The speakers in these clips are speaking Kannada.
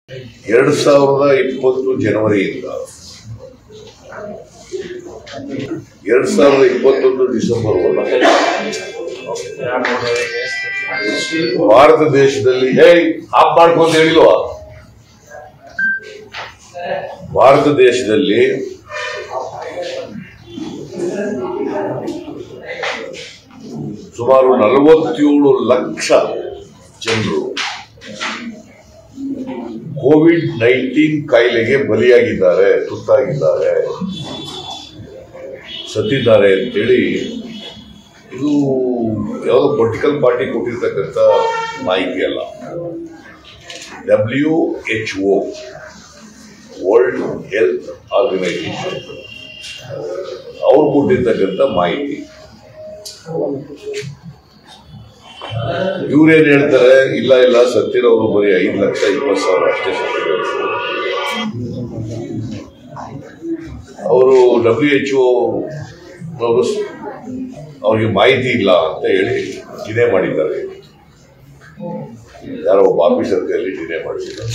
ಎರಡ್ ಸಾವಿರದ ಇಪ್ಪತ್ತು ಜನವರಿಯಿಂದ ಎರಡ್ ಸಾವಿರದ ಇಪ್ಪತ್ತೊಂದು ಡಿಸೆಂಬರ್ ಭಾರತ ದೇಶದಲ್ಲಿ ಹೇ ಆಫ್ ಮಾಡ್ಕೊಂತ ಹೇಳಿಲ್ವಾ ಭಾರತ ದೇಶದಲ್ಲಿ ಸುಮಾರು ನಲವತ್ತೇಳು ಲಕ್ಷ ಜನರು ಕೋವಿಡ್ ನೈನ್ಟೀನ್ ಕಾಯಿಲೆಗೆ ಬಲಿಯಾಗಿದ್ದಾರೆ ತುತ್ತಾಗಿದ್ದಾರೆ ಸತ್ತಿದ್ದಾರೆ ಅಂತೇಳಿ ಇದು ಯಾವುದೋ ಪೊಲಿಟಿಕಲ್ ಪಾರ್ಟಿ ಕೊಟ್ಟಿರ್ತಕ್ಕಂಥ ಮಾಹಿತಿ ಅಲ್ಲ W H O world health organization ಅವ್ರು ಕೊಟ್ಟಿರ್ತಕ್ಕಂಥ ಮಾಹಿತಿ ಇವ್ರೇನ್ ಹೇಳ್ತಾರೆ ಇಲ್ಲ ಇಲ್ಲ ಸತ್ತಿರೋರು ಬರೀ ಐದು ಲಕ್ಷ ಇಪ್ಪತ್ತು ಸಾವಿರ ಅಷ್ಟೇ ಸತ್ತಿರೋರು ಅವರು ಡಬ್ಲ್ಯೂ ಎಚ್ ಅವರು ಅವ್ರಿಗೆ ಮಾಹಿತಿ ಇಲ್ಲ ಅಂತ ಹೇಳಿ ಡಿನೇ ಮಾಡಿದ್ದಾರೆ ಯಾರೋ ಒಬ್ಬ ಆಫೀಸರ್ ಕೈಯಲ್ಲಿ ಡಿನೇ ಮಾಡಿಸಿದ್ದಾರೆ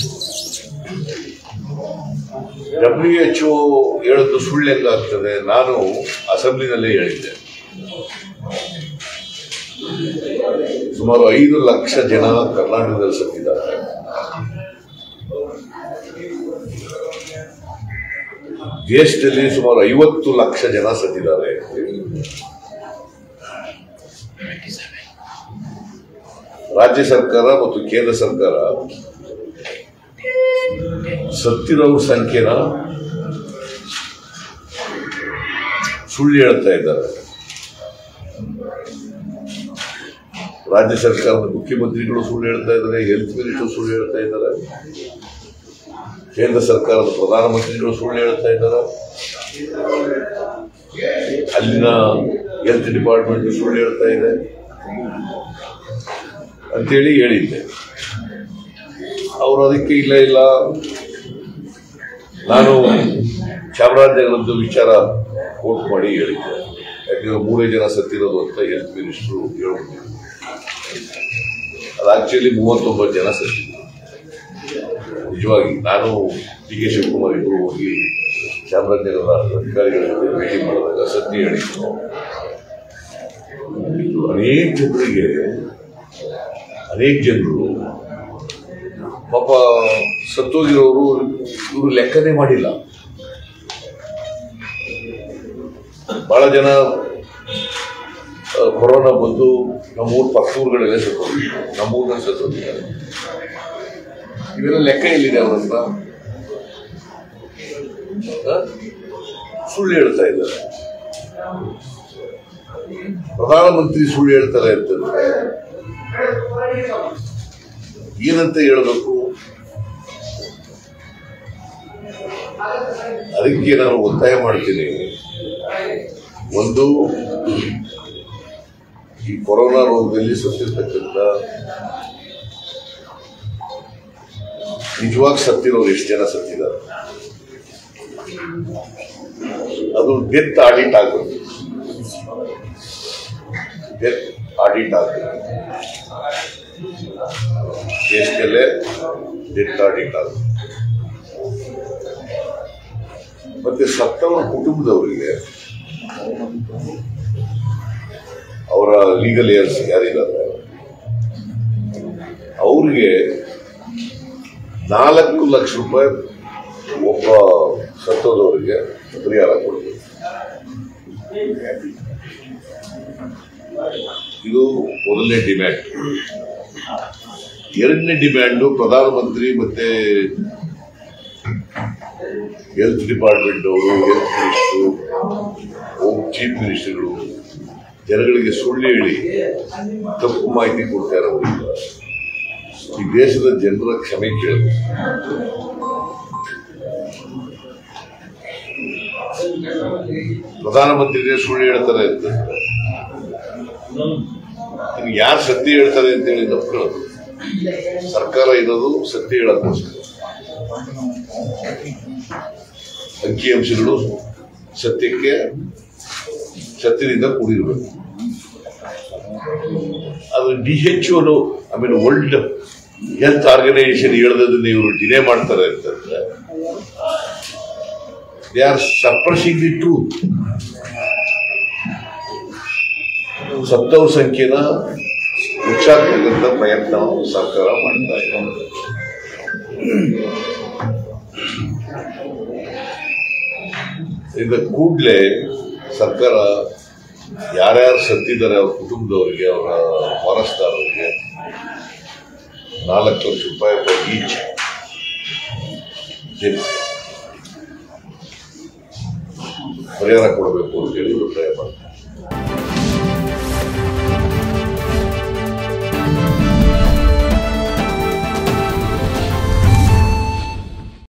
ಡಬ್ಲ್ಯೂ ಎಚ್ ಒ ಹೇಳೋದು ಸುಳ್ಳು ಹೆಂಗಾಗ್ತದೆ ನಾನು ಅಸೆಂಬ್ಲಿನಲ್ಲೇ ಹೇಳಿದ್ದೆ ಸುಮಾರು ಐದು ಲಕ್ಷ ಜನ ಕರ್ನಾಟಕದಲ್ಲಿ ಸತ್ತಿದ್ದಾರೆ ದೇಶದಲ್ಲಿ ಸುಮಾರು ಐವತ್ತು ಲಕ್ಷ ಜನ ಸತ್ತಿದ್ದಾರೆ ರಾಜ್ಯ ಸರ್ಕಾರ ಮತ್ತು ಕೇಂದ್ರ ಸರ್ಕಾರ ಸತ್ತಿರೋರ ಸಂಖ್ಯೆನ ಸುಳ್ಳು ಹೇಳ್ತಾ ಇದ್ದಾರೆ ರಾಜ್ಯ ಸರ್ಕಾರದ ಮುಖ್ಯಮಂತ್ರಿಗಳು ಸುಳ್ಳು ಹೇಳ್ತಾ ಇದ್ದಾರೆ ಹೆಲ್ತ್ ಮಿನಿಸ್ಟರ್ ಸುಳ್ಳು ಹೇಳ್ತಾ ಇದ್ದಾರೆ ಕೇಂದ್ರ ಸರ್ಕಾರದ ಪ್ರಧಾನಮಂತ್ರಿಗಳು ಸುಳ್ಳು ಹೇಳ್ತಾ ಇದ್ದಾರೆ ಅಲ್ಲಿನ ಹೆಲ್ತ್ ಡಿಪಾರ್ಟ್ಮೆಂಟ್ ಸುಳ್ಳು ಹೇಳ್ತಾ ಇದೆ ಅಂತೇಳಿ ಹೇಳಿದ್ದೆ ಅವರು ಅದಕ್ಕೆ ಇಲ್ಲ ಇಲ್ಲ ನಾನು ಚಾಮರಾಜನಗರದ್ದು ವಿಚಾರ ಕೋಟ್ ಮಾಡಿ ಹೇಳಿದ್ದೆ ಯಾಕಂದ್ರೆ ಮೂರೇ ಜನ ಸತ್ತಿರೋದು ಅಂತ ಹೆಲ್ತ್ ಮಿನಿಸ್ಟ್ರು ಹೇಳ್ಬಿಟ್ಟಿದ್ರು ಅದು ಆಕ್ಚುಲಿ ಮೂವತ್ತೊಂಬತ್ತು ಜನ ಸತ್ತಿದ್ರು ನಿಜವಾಗಿ ನಾನು ಡಿ ಕೆ ಶಿವಕುಮಾರ್ ಇಬ್ಬರು ಹೋಗಿ ಚಾಮರಾಜನಗರದ ಅಧಿಕಾರಿಗಳ ಜೊತೆ ಭೇಟಿ ಮಾಡಿದಾಗ ಸತ್ಯ ಹೇಳಿದ್ರು ಇದು ಅನೇಕ ಜನರಿಗೆ ಅನೇಕ ಜನರು ಪಾಪ ಸತ್ತೋಗಿರೋರು ಇವರು ಲೆಕ್ಕನೇ ಮಾಡಿಲ್ಲ ಬಹಳ ಜನ ಆ, ಕೊರೋನಾ ಬಂದು ನಮ್ಮೂರು ಪಕ್ಕೂರುಗಳಲ್ಲೇ ಸತ್ತೋಗಿದ್ದಾರೆ ನಮ್ಮೂರಿನಲ್ಲಿ ಸತ್ತೋಗಿದ್ದಾರೆ ಇವೆಲ್ಲ ಲೆಕ್ಕ ಎಲ್ಲಿದೆ ಅವ್ರ ಹತ್ರ ಆ? ಸುಳ್ಳು ಹೇಳ್ತಾ ಇದ್ದಾರೆ ಪ್ರಧಾನಮಂತ್ರಿ ಸುಳ್ಳು ಹೇಳ್ತಾರೆ ಅಂತಂದ್ರೆ ಏನಂತ ಹೇಳಬೇಕು ಅದಕ್ಕೆ ನಾನು ಒತ್ತಾಯ ಮಾಡ್ತೀನಿ ಒಂದು ಈ ಕೊರೋನಾ ರೋಗದಲ್ಲಿ ಸತ್ತಿರ್ತಕ್ಕಂಥ ನಿಜವಾಗಿ ಸತ್ತಿರೋರು ಎಷ್ಟು ಜನ ಸತ್ತಿದ್ದಾರೆ ಅದು ಡೆತ್ ಆಡಿಟ್ ಆಗಬೇಕು ಡೆತ್ ಆಡಿಟ್ ಆಗಬೇಕು ದೇಶದಲ್ಲೇ ಡೆತ್ ಆಡಿಟ್ ಆಗಬೇಕು ಮತ್ತೆ ಸತ್ತವರ ಕುಟುಂಬದವರಿಗೆ ಅವರ ಲೀಗಲ್ ಏರ್ಸ್ ಯಾರಿದ್ದಾರೆ ಅವ್ರಿಗೆ ನಾಲ್ಕು ಲಕ್ಷ ರೂಪಾಯಿ ಒಬ್ಬ ಸತ್ತೋದವರಿಗೆ ಪರಿಹಾರ ಕೊಡಬೇಕು ಇದು ಮೊದಲನೇ ಡಿಮ್ಯಾಂಡ್ ಎರಡನೇ ಡಿಮ್ಯಾಂಡು ಪ್ರಧಾನಮಂತ್ರಿ ಮತ್ತೆ ಹೆಲ್ತ್ ಡಿಪಾರ್ಟ್ಮೆಂಟ್ ಅವರು ಹೆಲ್ತ್ ಮಿನಿಸ್ಟರು ಹೋಮ್ ಚೀಫ್ ಮಿನಿಸ್ಟರ್ಗಳು ಜನಗಳಿಗೆ ಸುಳ್ಳು ಹೇಳಿ ತಪ್ಪು ಮಾಹಿತಿ ಕೊಡ್ತಾ ಇರೋದ್ರಿಂದ ಈ ದೇಶದ ಜನರ ಕ್ಷಮೆ ಕೇಳಬೇಕು ಪ್ರಧಾನಮಂತ್ರಿನೇ ಸುಳ್ಳು ಹೇಳ್ತಾರೆ ಅಂತ ಯಾರು ಸತ್ಯ ಹೇಳ್ತಾರೆ ಅಂತೇಳಿ ನಂಬ್ಕೊಳ್ಳೋದು ಸರ್ಕಾರ ಇರೋದು ಸತ್ಯ ಹೇಳೋದಕ್ಕೋಸ್ಕರ ಅಂಕಿಅಂಶಗಳು ಸತ್ಯಕ್ಕೆ ಸತ್ಯದಿಂದ ಕೂಡಿರಬೇಕು ಅದು D H I mean world health organization ಹೇಳದನ್ನ ಇವರು ಡಿನೇ ಮಾಡ್ತಾರೆ ಅಂತಂದ್ರೆ they are suppressing the truth ಸತ್ತವ್ರ ಸಂಖ್ಯೆನ ಮುಚ್ಚಾಕ್ತಕ್ಕಂಥ ಪ್ರಯತ್ನ ಸರ್ಕಾರ ಮಾಡ್ತಾ ಇದೆ ಈಗ ಕೂಡಲೇ ಸರ್ಕಾರ ಯಾರ್ಯಾರು ಸತ್ತಿದ್ದಾರೆ ಅವ್ರ ಕುಟುಂಬದವರಿಗೆ ಅವರ ವಾರಸ್ದಾರರಿಗೆ ನಾಲ್ಕು ಲಕ್ಷ ರೂಪಾಯಿ ಈಚ್ ಪರಿಹಾರ ಕೊಡಬೇಕು ಅಂತೇಳಿ ಒತ್ತಾಯ ಮಾಡ್ತಾರೆ